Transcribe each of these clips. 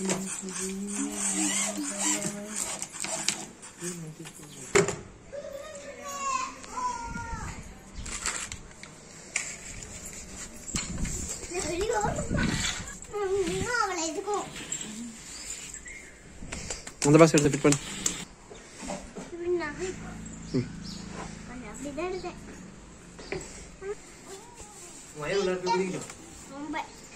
அவளை எதுக்கும் அந்த பாஸ் எடுத்து ஃபிட் பண்ணு இப்படி நகை அது அப்படிதான் எடுத்தேன் ரொம்ப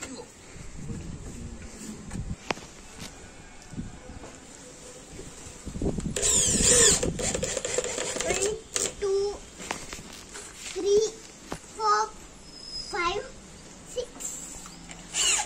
Three, two, three, four, five, six.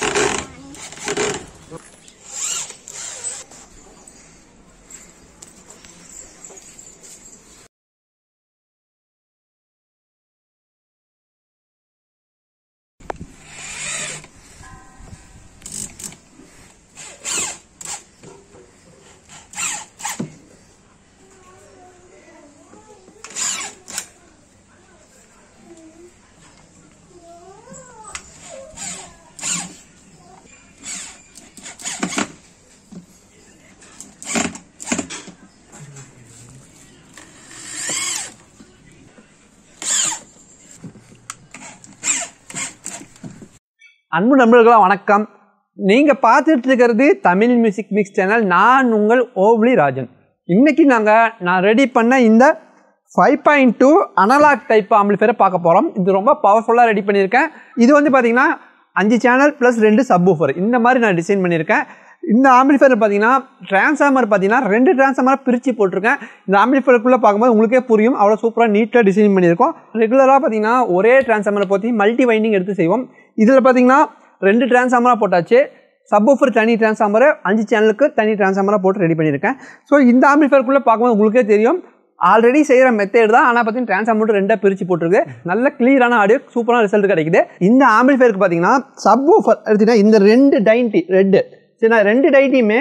அன்பு நண்பர்களா வணக்கம் நீங்க பார்த்துட்டு இருக்கிறது தமிழ் மியூசிக் மிக்ஸ் சேனல் நான் உங்கள் ஓவ்லி ராஜன் இன்னைக்கு நாங்க நான் ரெடி பண்ண இந்த five point two analog type ஆம்பிளிஃபையரை பார்க்க போறோம் இது ரொம்ப பவர்ஃபுல்லாக ரெடி பண்ணியிருக்கேன் இது வந்து பார்த்தீங்கன்னா அஞ்சு சேனல் ப்ளஸ் ரெண்டு சப்வூஃபர் இந்த மாதிரி நான் டிசைன் பண்ணியிருக்கேன் இந்த ஆம்பிளிஃபையர் பார்த்தீங்கன்னா டிரான்ஸ்ஃபார்மர் பார்த்தீங்கன்னா ரெண்டு டிரான்ஸ்ஃபார்மர் பிரித்து போட்டிருக்கேன் இந்த ஆம்பிளிஃபையருக்குள்ளே பார்க்கும்போது உங்களுக்கே புரியும் அவ்வளோ சூப்பராக நீட்டாக டிசைன் பண்ணியிருக்கோம் ரெகுலராக பார்த்தீங்கன்னா ஒரே டிரான்ஸ்ஃபார்மரை பற்றி மல்டி வைண்டிங் எடுத்து செய்வோம் இதில் பார்த்தீங்கன்னா ரெண்டு டிரான்ஸ்ஃபார்மராக போட்டாச்சு சப்வூஃபர் தனி டிரான்ஸ்ஃபார்மர் அஞ்சு சேனலுக்கு தனி டிரான்ஸ்ஃபார்மராக போட்டு ரெடி பண்ணியிருக்கேன் ஸோ இந்த ஆம்பிளிஃபையருக்குள்ளே பார்க்கும்போது உங்களுக்கே தெரியும் ஆல்ரெடி செய்கிற மெத்தேட் தான் ஆனால் பார்த்தீங்கன்னா டிரான்ஸ்ஃபார்மர் மட்டும் ரெண்டாக பிரித்து போட்டிருக்கு நல்ல கிளியரான ஆடியோ சூப்பரான ரிசல்ட் கிடைக்குது இந்த ஆம்பிளிஃபையருக்கு பார்த்தீங்கன்னா சப்வூஃபர் எடுத்தீங்கன்னா இந்த ரெண்டு டைன்டி ரெண்டு சரிண்ணா ரெண்டு டைட்டியுமே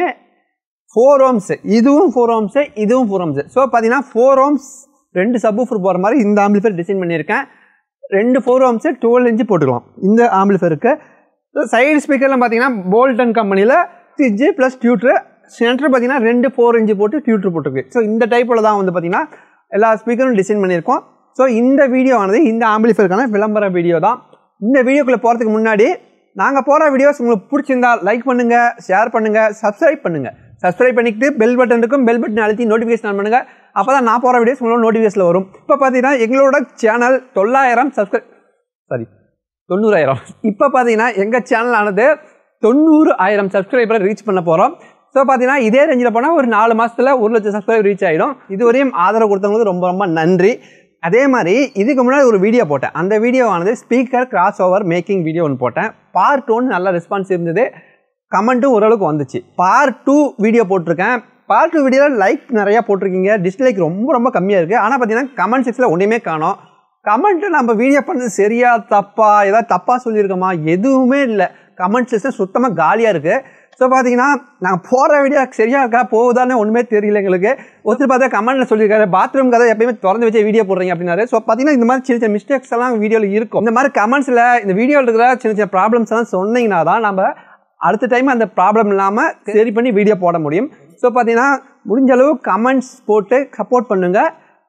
ஃபோர் ஓம்ஸ் இதுவும் ஃபோர் ஓம்ஸ் இதுவும் ஃபோர் ஓம்ஸ் ஸோ பார்த்தீங்கன்னா ஃபோர் ஓம்ஸ் ரெண்டு சப்வூஃபர் போகிற மாதிரி இந்த ஆம்பிளிஃபையர் டிசைன் பண்ணியிருக்கேன் ரெண்டு ஃபோர் ஓம்ஸு டுவெல் இன்ச்சு போட்டுக்கலாம் இந்த ஆம்பிளிஃபையருக்கு சைடு ஸ்பீக்கர்லாம் பார்த்தீங்கன்னா போல்டன் கம்பெனியில் சிஜி ப்ளஸ் டியூட்ரு சென்டர் பார்த்தீங்கன்னா ரெண்டு ஃபோர் இன்ச்சு போட்டு டியூட்ரு போட்டிருக்கு ஸோ இந்த டைப்பில் தான் வந்து பார்த்தீங்கன்னா எல்லா ஸ்பீக்கரும் டிசைன் பண்ணியிருக்கோம் ஸோ இந்த வீடியோ ஆனது இந்த ஆம்பிளிஃபையருக்கான விளம்பர வீடியோ தான் இந்த வீடியோக்குள்ளே போகிறதுக்கு முன்னாடி நாங்கள் போகிற வீடியோஸ் உங்களுக்கு பிடிச்சிருந்தா லைக் பண்ணுங்கள் ஷேர் பண்ணுங்கள் சப்ஸ்கிரைப் பண்ணுங்கள் சப்ஸ்கிரைப் பண்ணிக்கிட்டு பெல் பட்டன் இருக்கும் பெல் பட்டன் அழுத்தி நோட்டிஃபிகேஷன் ஆன் பண்ணுங்கள் அப்போ தான் நான் போகிற வீடியோஸ் உங்களோட நோட்டிஃபிகேஷனில் வரும் இப்போ பார்த்தீங்கன்னா எங்களோட சேனல் தொள்ளாயிரம் சப்ஸ்கிரைப் சாரி தொண்ணூறாயிரம் இப்போ பார்த்தீங்கன்னா எங்கள் சேனலானது தொண்ணூறு ஆயிரம் சப்ஸ்கிரைபரை ரீச் பண்ண போகிறோம் ஸோ பார்த்தீங்கன்னா இதே ரேஞ்சில் போனால் ஒரு நாலு மாதத்தில் ஒரு லட்சம் சப்ஸ்கிரைபர் ரீச் ஆகிடும் இதுவரையும் ஆதரவு கொடுத்தவங்களுக்கு ரொம்ப ரொம்ப நன்றி அதே மாதிரி இதுக்கு முன்னாடி ஒரு வீடியோ போட்டேன் அந்த வீடியோவானது speaker cross over making video ஒன்று போட்டேன் பார்ட் ஒன் நல்ல ரெஸ்பான்ஸ் இருந்தது கமெண்ட்டும் ஓரளவுக்கு வந்துச்சு பார்ட் டூ வீடியோ போட்டிருக்கேன் பார்ட் டூ வீடியோவில் லைக் நிறையா போட்டிருக்கீங்க டிஸ்லைக் ரொம்ப ரொம்ப கம்மியாக இருக்குது ஆனால் பார்த்தீங்கன்னா கமெண்ட் செக்ஷனில் ஒன்றுமே காணோம் கமெண்ட்டு நம்ம வீடியோ பண்ணது சரியா தப்பா ஏதாவது தப்பாக சொல்லியிருக்கோமா எதுவுமே இல்லை கமெண்ட் செக்ஷன் சுத்தமாக காலியாக இருக்குது ஸோ பார்த்தீங்கன்னா நாங்கள் போகிற வீடியோ சரியா இருக்கா போகுதானே ஒன்றுமே தெரியல எங்களுக்கு ஒருத்தர் பார்த்தா கமெண்ட்டில் சொல்லியிருக்காரு பாத்ரூம் கதை எப்பயுமே திறந்து வச்சு வீடியோ போடுறீங்க அப்படின்னாரு ஸோ பார்த்தீங்கன்னா இந்த மாதிரி சின்ன சின்ன மிஸ்டேக்ஸ் எல்லாம் வீடியோவில் இருக்கும் இந்த மாதிரி கமெண்ட்ஸில் இந்த வீடியோவில் இருக்கிற சின்ன சின்ன ப்ராப்ளம்ஸ் எல்லாம் சொன்னீங்கன்னா தான் நம்ம அடுத்த டைம் அந்த ப்ராப்ளம் இல்லாமல் சரி பண்ணி வீடியோ போட முடியும் ஸோ பார்த்தீங்கன்னா முடிஞ்ச அளவு கமெண்ட்ஸ் போட்டு சப்போர்ட் பண்ணுங்க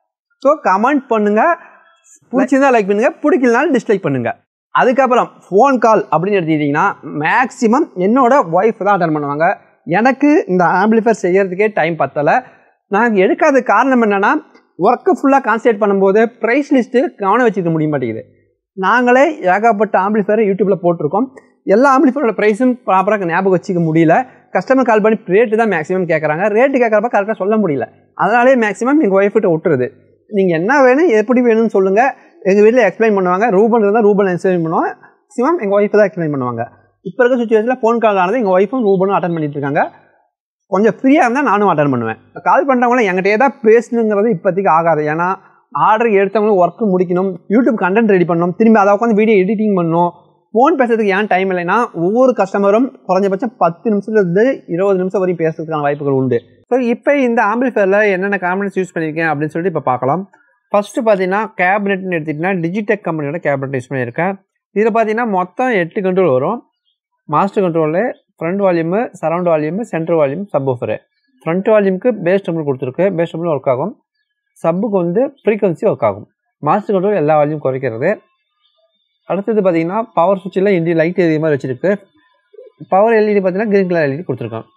ஸோ கமெண்ட் பண்ணுங்க பிடிச்சிருந்தா லைக் பண்ணுங்க பிடிக்கலனாலும் டிஸ்லைக் பண்ணுங்க அதுக்கப்புறம் ஃபோன் கால் அப்படின்னு எடுத்துக்கிட்டிங்கன்னா மேக்ஸிமம் என்னோட ஒய்ஃப் தான் அட்டன் பண்ணுவாங்க எனக்கு இந்த ஆம்பிளிஃபையர் செய்யறதுக்கே டைம் பத்தலை நான் எடுக்காத காரணம் என்னென்னா ஒர்க்கு ஃபுல்லாக கான்சன்ட்ரேட் பண்ணும்போது ப்ரைஸ் லிஸ்ட்டு கவனம் வச்சுக்க முடிய மாட்டேங்குது நாங்களே ஏகப்பட்ட ஆம்பிளிஃபையரை யூடியூப்பில் போட்டிருக்கோம் எல்லா ஆம்பிளிஃபையரோட ப்ரைஸும் ப்ராப்பராக ஞாபகம் வச்சுக்க முடியல கஸ்டமர் கால் பண்ணி ரேட்டு தான் மேக்ஸிமம் கேட்குறாங்க ரேட்டு கேட்குறப்ப கரெக்டாக சொல்ல முடியல அதனாலே மேக்ஸிமம் எங்கள் ஒய்ஃப்கிட்ட விட்டுருது நீங்கள் என்ன வேணும் எப்படி வேணும்னு சொல்லுங்கள் எங்கள் வீட்டில் எக்ஸ்பிளைன் பண்ணுவாங்க ரூபன் இருந்தால் ரூபன் எக்ஸ்பிளைன் பண்ணுவாங்க மேக்ஸிமம் எங்கள் ஒய்ஃப் தான் எக்ஸ்பிளைன் பண்ணுவாங்க இப்போ இருக்க சுச்சுவேஷனில் ஃபோன் கால் ஆனது எங்கள் ஒய்ஃபும் ரூபனும் அட்டன் பண்ணிட்டு இருக்காங்க கொஞ்சம் ஃப்ரீயாக இருந்தால் நானும் அட்டன் பண்ணுவேன் கால் பண்ணுறவங்களும் என்கிட்டயே தான் பேசணுங்கிறது இப்போதைக்கு ஆகாது ஏன்னா ஆர்டர் எடுத்தவங்களும் ஒர்க்கு முடிக்கணும் யூடியூப் கண்டென்ட் ரெடி பண்ணணும் திரும்பி அதை உட்காந்து வீடியோ எடிட்டிங் பண்ணணும் ஃபோன் பேசுறதுக்கு ஏன் டைம் இல்லைன்னா ஒவ்வொரு கஸ்டமரும் குறைஞ்சபட்சம் பத்து நிமிஷத்துலேருந்து இருபது நிமிஷம் வரையும் பேசுறதுக்கான வாய்ப்புகள் உண்டு ஸோ இப்போ இந்த ஆம்பிளிஃபையரில் என்னென்ன காம்பினன்ஸ் யூஸ் பண்ணியிருக்கேன் அப்படின்னு சொல்லிட்டு இப்போ பார்க்கலாம் ஃபஸ்ட்டு பார்த்தீங்கன்னா கேபினெட்னு எடுத்துக்கிட்டிங்கன்னா டிஜிடெக் கம்பெனியோட கேபினெட் யூஸ் பண்ணியிருக்கேன் இதில் பார்த்தீங்கன்னா மொத்தம் எட்டு கண்ட்ரோல் வரும் master control front volume surround volume centre volume subwoofer front வால்யூமுக்கு பேஸ் டபுள் கொடுத்துருக்கு பேஸ் டபுள் ஒர்க் ஆகும் சப்புக்கு வந்து ஃப்ரீக்வன்சி ஒர்க் ஆகும் மாஸ்டர் கண்ட்ரோல் எல்லா வால்யூம் குறைக்கிறது அடுத்தது பார்த்தீங்கன்னா பவர் சுவிட்சில் இண்டி லைட் எரிய மாதிரி வச்சிருக்கு பவர் எல்இடி பார்த்தீங்கன்னா கிரீன் கலர் எல்இடி கொடுத்துருக்கான்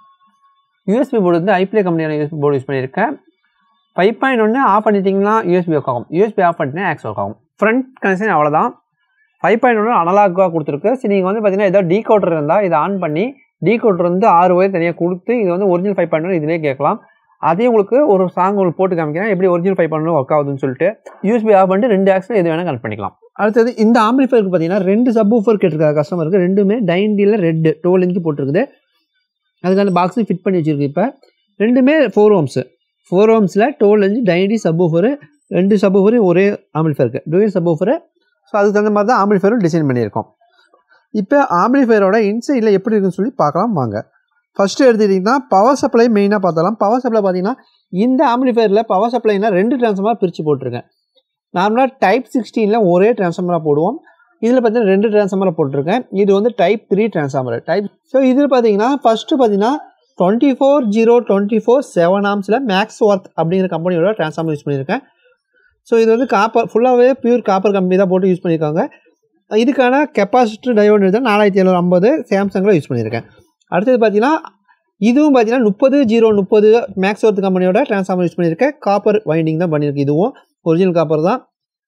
யூஎஸ்பி போர்டு வந்து ஐப்ளே கம்பெனியான யூஎஸ்பி போர்டு யூஸ் பண்ணியிருக்கேன் ஃபைவ் பாயிண்ட் ஒன்று ஆஃப் பண்ணிட்டீங்கன்னா யூஎஸ்பி ஒர்க் ஆகும் யூஎஸ்பி ஆஃப் பண்ணிட்டீங்கன்னா ஆக்ஸ் ஒர்க் ஆகும் ஃப்ரண்ட் கனெக்ஷன் அவ்வளோதான் ஃபைவ் பாயிண்ட் ஒன்று அனலாக்காக கொடுத்துருக்கு சரி நீங்கள் வந்து பார்த்தீங்கன்னா ஏதோ டீகோடர் இருந்தால் இதை ஆன் பண்ணி டீகோடர் வந்து ஆறு ஒயர் தனியாக கொடுத்து இது வந்து ஒரிஜினல் ஃபைவ் பாயிண்ட் ஒன் இதிலே கேட்கலாம் அதே உங்களுக்கு ஒரு சாங் உங்களுக்கு போட்டு காமிக்கிறேன் எப்படி ஒரிஜினல் ஃபைவ் பாயிண்ட் ஒர்க் ஆகுதுன்னு சொல்லிட்டு யூஎஸ்பி ஆஃப் பண்ணிட்டு ரெண்டு ஆக்ஸில் எது வேணால் கனெக்ட் பண்ணிக்கலாம் அடுத்தது இந்த ஆம்பிளிஃபயருக்கு பார்த்தீங்கன்னா ரெண்டு சப் ஊஃபர் கேட்டிருக்காங்க கஸ்டமருக்கு ரெண்டுமே டைண்டியில் ரெட்டு டுவெல் இன்ச்சு போட்டிருக்குது அதுக்கான பாக்ஸும் ஃபிட் பண்ணி வச்சிருக்கு இப்போ ரெண்டுமே ஃபோர் ஓம்ஸு ஃபோர் ஓம்ஸில் டுவெல் இன்ச்சு டைண்டி சப் ஊஃபரு ரெண்டு சப் ஊஃபரு ஒரே ஆம்பிளிஃபயருக்கு டூயல் சப் ஊஃபரு ஸோ அதுக்கு தகுந்த மாதிரி தான் ஆம்பிளிஃபயரும் டிசைன் பண்ணியிருக்கோம் இப்போ ஆம்பிளிஃபயரோட இன்சைடில் எப்படி இருக்குன்னு சொல்லி பார்க்கலாம் வாங்க ஃபஸ்ட்டு எடுத்துக்கிட்டிங்கன்னா பவர் சப்ளை மெயினாக பார்த்தலாம் பவர் சப்ளை பார்த்தீங்கன்னா இந்த ஆம்பிளிஃபயரில் பவர் சப்ளைனா ரெண்டு டிரான்ஸ்ஃபார்மர் பிரித்து போட்டிருக்கேன் நார்மலாக டைப் சிக்ஸ்டீனில் ஒரே டிரான்ஸ்ஃபார்மராக போடுவோம் இதில் பார்த்தீங்கன்னா ரெண்டு டிரான்ஸ்ஃபார்மரை போட்டிருக்கேன் இது வந்து type three transformer type so இதில் பார்த்தீங்கன்னா ஃபஸ்ட்டு பார்த்தீங்கன்னா twenty four zero twenty four seven ஆம்ஸில் மேக்ஸ் ஒர்க் அப்படிங்கிற கம்பெனியோட டிரான்ஸ்ஃபார்மர் யூஸ் பண்ணியிருக்கேன் ஸோ இது வந்து காப்பர் ஃபுல்லாகவே பியூர் காப்பர் கம்பெனி தான் போட்டு யூஸ் பண்ணியிருக்காங்க இதுக்கான கெப்பாசிட்டர் டையோடு தான் நாலாயிரத்தி எழுநூறு ஐம்பது சாம்சங்கில் யூஸ் பண்ணியிருக்கேன் அடுத்தது பார்த்தீங்கன்னா இதுவும் பார்த்தீங்கன்னா முப்பது ஜீரோ முப்பது மேக்ஸ் ஒர்த் கம்பெனியோட டிரான்ஸ்ஃபார்மர் யூஸ் பண்ணியிருக்கேன் காப்பர் வைண்டிங் தான் பண்ணியிருக்கு இதுவும் ஒரிஜினல் காப்பர் தான்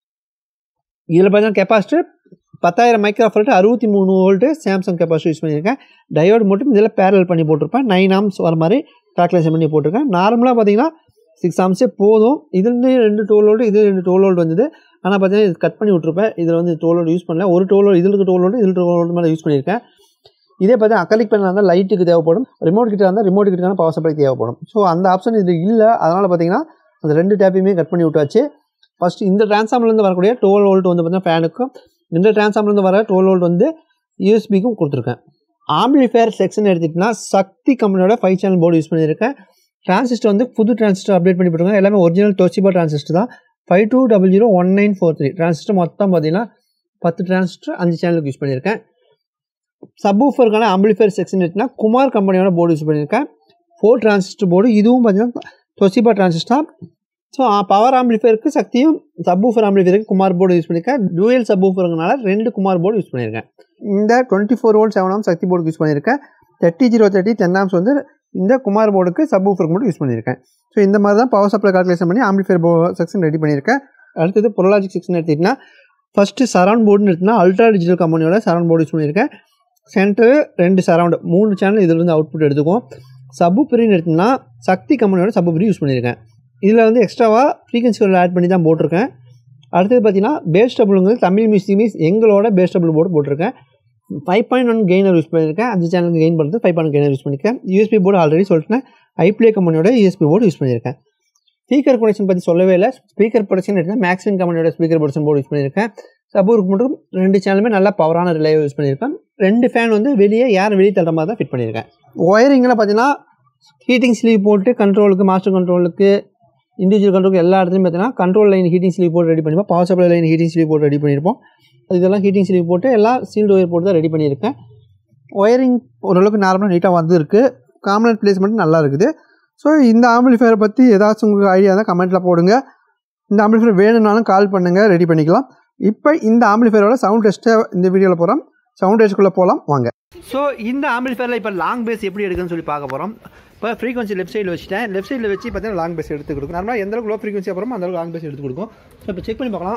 இதில் பார்த்தீங்கன்னா கெப்பாசிட்டர் பத்தாயிரம் மைக்ரோஃபோல்ட் அறுபத்தி மூணு வோல்ட்டு சாம்சங் கெப்பாசிட்டி யூஸ் பண்ணியிருக்கேன் டயோடு மட்டும் இதில் பேரல் பண்ணி போட்டிருப்பேன் நைன் ஆம்ஸ் வர மாதிரி கால்குலேஷன் பண்ணி போட்டிருக்கேன் நார்மலாக பார்த்தீங்கன்னா சிக்ஸ் ஆம்ஸே போதும் இதுலேருந்து ரெண்டு டோல் வோல்ட் இது ரெண்டு டோல் வோல்ட் வந்தது ஆனால் பார்த்தீங்கன்னா இது கட் பண்ணி விட்ருப்பேன் இதில் வந்து டோல் வோல்ட் யூஸ் பண்ணல ஒரு டோல் இதில் இருக்க டோல் வோல்ட் இதில் டோல் வோல்ட் மேலே யூஸ் பண்ணியிருக்கேன் இதே பார்த்தா அக்கலிக் பேனல் இருந்தால் லைட்டுக்கு தேவைப்படும் ரிமோட் கிட்ட இருந்தால் ரிமோட் கிட்ட பவர் சப்ளை தேவைப்படும் ஸோ அந்த ஆப்ஷன் இது இல்லை அதனால் பார்த்தீங்கன்னா அந்த ரெண்டு டேப்பையுமே கட் பண்ணி விட்டாச்சு ஃபர்ஸ்ட் இந்த டிரான்ஸ்ஃபார்மர்லேருந்து வரக்கூடிய டுவெல் வோல்ட் வந்து பார்த்தீங்கன்னா ஃபேனுக்கும் இந்த டிரான்ஸ்ஃபார்மர்லேருந்து வர டுவெல் வோல்ட் வந்து யூஎஸ்பிக்கும் கொடுத்துருக்கேன் ஆம்பிளிஃபயர் செக்ஷன் எடுத்துக்கிட்டனா சக்தி கம்பெனியோட ஃபைவ் சேனல் போர்டு யூஸ் பண்ணியிருக்கேன் டிரான்சிஸ்டர் வந்து புது டிரான்சிஸ்டர் அப்டேட் பண்ணி போட்டுருக்காங்க எல்லாமே ஒரிஜினல் டோசிபா டிரான்சிஸ்டர் தான் five two double zero one nine four three transistor மொத்தம் பார்த்தீங்கன்னா பத்து டிரான்சிஸ்டர் அஞ்சு சேனலுக்கு யூஸ் பண்ணியிருக்கேன் சப்வூஃபருக்கான ஆம்பிளிஃபயர் செக்ஷன் எடுத்துனா குமார் கம்பெனியோட போர்டு யூஸ் பண்ணியிருக்கேன் ஃபோர் டிரான்சிஸ்டர் போர்டு இதுவும் பார்த்தீங்கன்னா தொசிபா டிரான்சிஸ்டர் ஸோ பவர் ஆம்பிளிஃபயருக்கு சக்தியும் சப்வூஃபர் ஆம்பிளிஃபயருக்கு குமார் போர்டு யூஸ் பண்ணியிருக்கேன் டூயல் சப்வூஃபருங்கனால ரெண்டு குமார் போர்டு யூஸ் பண்ணியிருக்கேன் இந்த டுவெண்ட்டி ஃபோர் வோல்ட் செவன் ஆம் சக்தி போர்டுக்கு யூஸ் பண்ணியிருக்கேன் thirty zero thirty ten amps வந்து இந்த குமார் போர்டுக்கு சப்வூஃபருக்கு மட்டும் யூஸ் பண்ணியிருக்கேன் ஸோ இந்த மாதிரி தான் பவர் சப்ளை கால்குலேஷன் பண்ணி ஆம்பிளிஃபயர் போ செக்ஷன் ரெடி பண்ணியிருக்கேன் அடுத்தது பொருளாஜிக் செக்ஷன் எடுத்துக்கிட்டிங்கன்னா ஃபஸ்ட்டு சரௌண்ட் போர்டுன்னு எடுத்தினா அல்ட்ரா டிஜிட்டல் கம்பெனியோட சரௌண்ட் போர்டு யூஸ் பண்ணியிருக்கேன் சென்டரு ரெண்டு சரௌண்டு மூணு சேனல் இதிலிருந்து அவுட்புட் எடுத்துக்கும் சப்பு பிரின்னு எடுத்தினா சக்தி கம்பெனியோட சப்பு பிரி யூஸ் பண்ணியிருக்கேன் இதில் வந்து எக்ஸ்ட்ராவாக ஃப்ரீக்வன்சி ஆட் பண்ணி தான் போட்டிருக்கேன் அடுத்தது பார்த்தீங்கன்னா பேஸ் டபுளுங்கிறது தமிழ் மியூசிக் மீஸ் எங்களோட பேஸ் டபுள் போர்டு போட்டிருக்கேன் five point one gainer use பண்ணியிருக்கேன் அஞ்சு சேனலுக்கு கெயின் பண்ணுறது ஃபைவ் பாயிண்ட் கெயினர் யூஸ் பண்ணியிருக்கேன் யூஎஸ்பி போர்டு ஆல்ரெடி சொல்லிட்டேன் ஐப்ளே கம்பெனியோட யூஎஸ்பி போர்டு யூஸ் பண்ணியிருக்கேன் ஸ்பீக்கர் ப்ரொடக்ஷன் பற்றி சொல்லவே இல்லை ஸ்பீக்கர் ப்ரொடக்ஷன் எடுத்தால் மேக்ஸின் கம்பெனியோட ஸ்பீக்கர் ப்ரொடக்ஷன் போர்டு யூஸ் பண்ணியிருக்கேன் சப்பூருக்கு மட்டும் ரெண்டு சேனலுமே நல்லா பவரான ரிலே யூஸ் பண்ணியிருக்கேன் ரெண்டு ஃபேன் வந்து வெளியே யார் வெளியே தள்ளுற மாதிரி தான் ஃபிட் பண்ணியிருக்கேன் ஒயரிங்கில் பார்த்தீங்கன்னா ஹீட்டிங் ஸ்லீவ் போட்டு கண்ட்ரோலுக்கு மாஸ்டர் கண்ட்ரோலுக்கு இண்டிவிஜுவல் கண்ட்ரோலுக்கு எல்லா இடத்துலையும் பார்த்தீங்கன்னா கண்ட்ரோல் லைன் ஹீட்டிங் ஸ்லீவ் போட்டு ரெடி பண்ணிப்போம் power supply line heating sleeve போட்டு ரெடி பண்ணியிருப்போம் இதெல்லாம் ஹீட்டிங் ஸ்லீவ் போட்டு எல்லாம் சீல்டு ஒயர் போட்டு தான் ரெடி பண்ணியிருக்கேன் ஒயரிங் ஓரளவுக்கு நார்மலாக நீட்டாக வந்துருக்கு காமன் பிளேஸ்மெண்ட் நல்லா இருக்குது ஸோ இந்த ஆம்பிளிஃபயரை பற்றி ஏதாச்சும் உங்களுக்கு ஐடியா இருந்தால் கமெண்ட்டில் போடுங்க இந்த ஆம்பிளிஃபயர் வேணும்னாலும் கால் பண்ணுங்கள் ரெடி பண்ணிக்கலாம் இப்போ இந்த ஆம்பிளிஃபயரோட சவுண்ட் டெஸ்ட்டை இந்த வீடியோவில் போகிறோம் சவுண்ட் டெஸ்ட்டுக்குள்ளே போகலாம் வாங்க ஸோ இந்த ஆம்பிளிஃபயரில் இப்போ லாங் பேஸ் எப்படி எடுக்குன்னு சொல்லி பார்க்க போகிறோம் இப்போ ஃப்ரீக்வன்சி லெஃப்ட் சைடில் வச்சுட்டேன் லெஃப்ட் சைடில் வச்சு பார்த்தீங்கன்னா லாங் பேஸ் எடுத்து கொடுக்கும் நார்மலாக எந்த அளவுக்கு லோ ஃப்ரீக்வன்சி அப்புறம் அந்த அளவுக்கு லாங் பேஸ் எடுத்து கொடுக்கும் ஸோ இப்போ செக் பண்ணி பார்க்கலாம்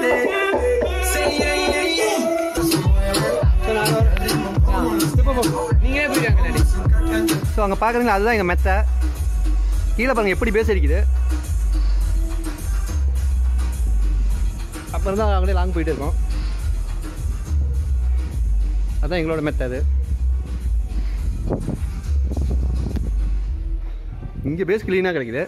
நீங்களே போயிருக்காங்க ஸோ அங்கே பார்க்குறீங்களா அதுதான் எங்கள் மெத்தை கீழே பாருங்க எப்படி பேஸ் அடிக்குது அப்புறம் தான் அவங்களே லாங் போயிட்டு இருக்கோம் அதான் எங்களோட மெத்தை அது இங்கே பேஸ் க்ளீனாக கிடைக்குது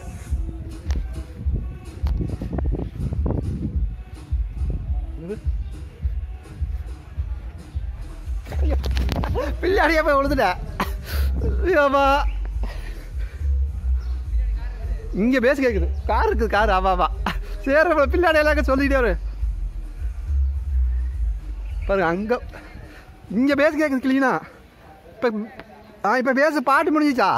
பிள்ளாடியா போய் விழுந்துட்டேன் ஆமா இங்கே பேஸ் கேட்குது கார் இருக்குது கார் ஆமா ஆமா சரி பின்னாடி எல்லாம் சொல்லிக்கிட்டே வரு பாருங்க அங்கே இங்கே பேஸ் கேட்குது க்ளீனா இப்போ ஆ இப்போ பேச பாட்டு முடிஞ்சிச்சா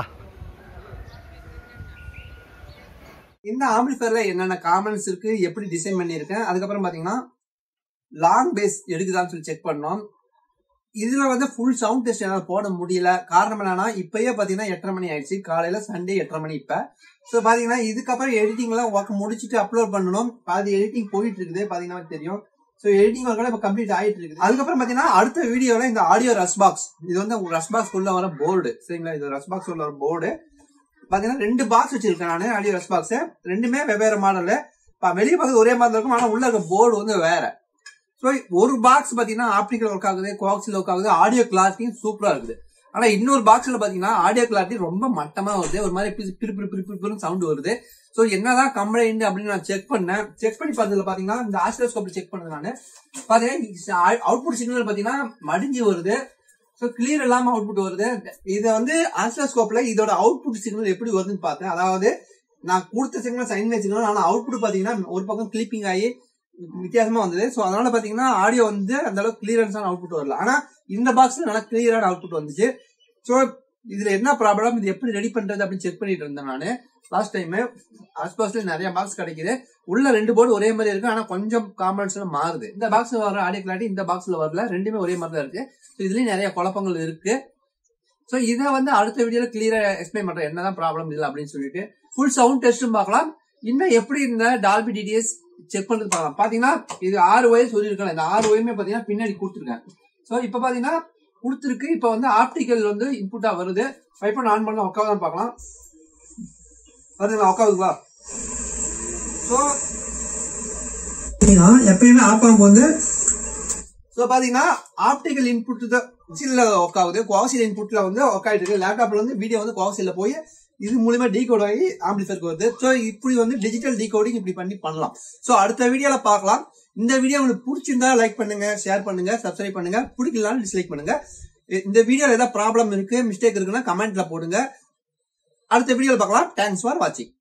இந்த ஆம்பிளிஃபயர்ல என்னென்ன காமன்ஸ் இருக்கு எப்படி டிசைன் பண்ணியிருக்கேன் அதுக்கப்புறம் பாத்தீங்கன்னா லாங் பேஸ் எடுக்குதான்னு சொல்லி செக் பண்ணோம் இதுல வந்து ஃபுல் சவுண்ட் டெஸ்ட் என்னால போட முடியல காரணம் என்னன்னா இப்பயே பாத்தீங்கன்னா எட்டரை மணி ஆயிடுச்சு காலையில சண்டே எட்டரை மணி இப்ப சோ பாத்தீங்கன்னா இதுக்கப்புறம் எடிட்டிங் எல்லாம் ஒர்க் முடிச்சுட்டு அப்லோட் பண்ணணும் பாதி எடிட்டிங் போயிட்டு இருக்குது பாத்தீங்கன்னா தெரியும் சோ எடிட்டிங் ஒர்க் இப்ப கம்ப்ளீட் ஆயிட்டு இருக்குது அதுக்கப்புறம் பாத்தீங்கன்னா அடுத்த வீடியோல இந்த ஆடியோ ரஸ் பாக்ஸ் இது வந்து ரஸ் பாக்ஸ் உள்ள வர போர்டு சரிங்களா இது ரஸ் பாக்ஸ் உள்ள வர போர்டு பாத்தீங்கன்னா ரெண்டு பாக்ஸ் வச்சிருக்கேன் நான் ஆடியோ ரஸ் பாக்ஸ் ரெண்டுமே வெவ்வேறு மாடல் வெளியே பார்த்து ஒரே மாதிரி இருக்கும் ஆனா உள்ள இருக்க போர்டு வந்து வேற ஸோ ஒரு பாக்ஸ் பாத்தீங்கன்னா ஆப்டிக்கல் ஒர்க் ஆகுது கோஆக்சில் ஒர்க் ஆகுது ஆடியோ கிளாரிட்டியும் சூப்பரா இருக்குது ஆனா இன்னொரு பாக்ஸ்ல பாத்தீங்கன்னா ஆடியோ கிளாரிட்டி ரொம்ப மட்டமா வருது ஒரு மாதிரி பிரி பிரி பிரி பிரி பிரின்னு சவுண்ட் வருது ஸோ என்னதான் கம்ப்ளைண்ட் அப்படின்னு நான் செக் பண்ணேன் செக் பண்ணி பார்த்ததுல பாத்தீங்கன்னா இந்த ஆஸ்ட்ரோஸ்கோப்ல செக் பண்ணது நான் பாத்தீங்கன்னா அவுட்புட் சிக்னல் பாத்தீங்கன்னா மடிஞ்சு வருது ஸோ கிளியர் இல்லாம அவுட்புட் வருது இதை வந்து ஆஸ்ட்ரோஸ்கோப்ல இதோட அவுட்புட் சிக்னல் எப்படி வருதுன்னு பார்த்தேன் அதாவது நான் கொடுத்த சிக்னல் சைன் சிக்னல் ஆனா அவுட்புட் பாத்தீங்கன்னா ஒரு பக்கம் கிளிப்பிங் ஆகி வித்தியாசமா வந்தது ஸோ அதனால பாத்தீங்கன்னா ஆடியோ வந்து அந்த அளவுக்கு கிளியரன்ஸான அவுட்புட் வரல ஆனா இந்த பாக்ஸ்ல நல்லா கிளியரான அவுட்புட் வந்துச்சு ஸோ இதுல என்ன ப்ராப்ளம் இது எப்படி ரெடி பண்றது அப்படின்னு செக் பண்ணிட்டு இருந்தேன் நான் லாஸ்ட் டைம் ஆஸ்பாஸ்ல நிறைய பாக்ஸ் கிடைக்குது உள்ள ரெண்டு போர்டு ஒரே மாதிரி இருக்கு ஆனா கொஞ்சம் காம்பனன்ஸ் மாறுது இந்த பாக்ஸ்ல வர ஆடியோ கிளாரிட்டி இந்த பாக்ஸ்ல வரல ரெண்டுமே ஒரே மாதிரி தான் இருக்கு ஸோ இதுலயும் நிறைய குழப்பங்கள் இருக்கு ஸோ இதை வந்து அடுத்த வீடியோல கிளியரா எக்ஸ்பிளைன் பண்றேன் என்னதான் ப்ராப்ளம் இல்லை அப்படின்னு சொல்லிட்டு ஃபுல் சவுண்ட் டெஸ்ட்டும் பார்க்கலாம் இன்னும் எப்படி இந்த டால்பி டிடிஎஸ் செக் பண்றது பார்க்கலாம் பாத்தீங்கன்னா இது ஆறு ஒயர் சொல்லியிருக்கேன் இந்த ஆறு ஒயருமே பாத்தீங்கன்னா பின்னாடி கொடுத்துருக்கேன் ஸோ இப்போ பாத்தீங்கன்னா கொடுத்துருக்கு இப்போ வந்து ஆப்டிக்கல் வந்து இன்புட்டா வருது வைப்பன் ஆன் பண்ண உட்காந்து பார்க்கலாம் வருதுங்களா உட்காதுங்களா ஸோ எப்பயுமே ஆப் ஆகும் வந்து ஸோ பாத்தீங்கன்னா ஆப்டிக்கல் இன்புட் தான் சில்ல ஒர்க் ஆகுது கோவாசில் இன்புட்ல வந்து ஒர்க் ஆயிட்டு இருக்கு லேப்டாப்ல வந்து வீடியோ வந்து கோவாசில போய் இது மூலியமா டீகோட் ஆகி ஆம்பிளிஃபருக்கு வருது ஸோ இப்படி வந்து டிஜிட்டல் டீகோடிங் இப்படி பண்ணி பண்ணலாம் ஸோ அடுத்த வீடியோல பார்க்கலாம் இந்த வீடியோ உங்களுக்கு பிடிச்சிருந்தா லைக் பண்ணுங்க ஷேர் பண்ணுங்க சப்ஸ்கிரைப் பண்ணுங்க பிடிக்கலனாலும் டிஸ்லைக் பண்ணுங்க இந்த வீடியோல ஏதாவது ப்ராப்ளம் இருக்கு மிஸ்டேக் இருக்குன்னா கமெண்ட்ல போடுங்க அடுத்த வீடியோல பார்க்கலாம் தேங்க்ஸ் ஃபார் வாட்சிங்